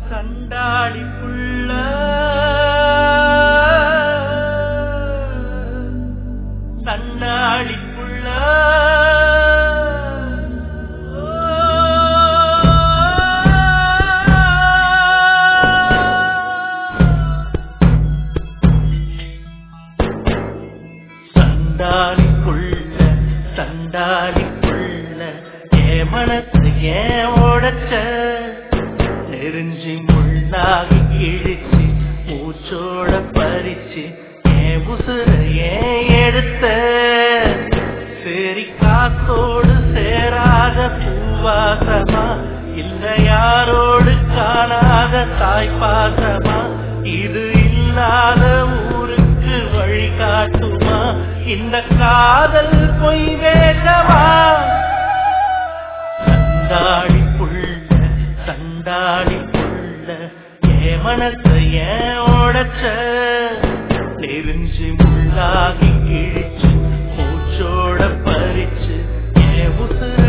சண்டாளி புள்ள சண்டாளி புள்ள சண்டாளிக்குள்ள சண்டாளிக்குள்ள ஏ மனசு ஏன் ஓடச்ச நெருஞ்சி முள்ளாகி கிழிச்சு மூச்சோட பறிச்சு ஏன் உசுர ஏன் எடுத்த சரி காத்தோடு சேராத பூவாசமா இல்ல யாரோடு காணாத தாய் பாசமா இது இல்லாத ஊருக்கு வழி காட்டுமா இந்த காதல் பொய் வேண்டவா சண்டாளி புள்ள சண்டாளி புள்ள ஏ மனச ஏன் ஓடச்ச நெருஞ்சி முள்ளாகி கிழிச்சு மூச்சோட பறிச்சு ஏன் உசுர